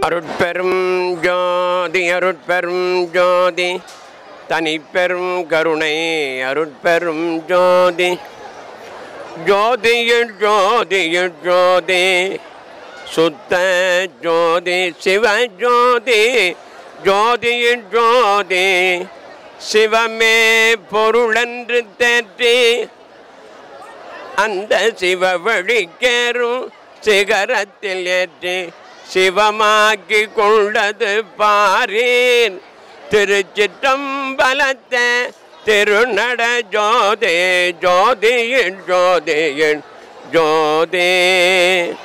அருட்பெரும் ஜோதி அருட்பெரும் ஜோதி தனிப்பெரும் கருணை அருட்பெரும் ஜோதி ஜோதியில் ஜோதியில் ஜோதி சுத்த ஜோதி சிவ ஜோதி ஜோதியில் ஜோதி சிவமே பொருளென்று தேற்றி அந்த சிவ வழிக்கேறும் சிகரத்தில் ஏற்றி சிவமாக்கி கொண்டது பாரீர் திருச்சிற்றம்பலத்தை திருநட ஜோதி ஜோதியின் ஜோதியின் ஜோதி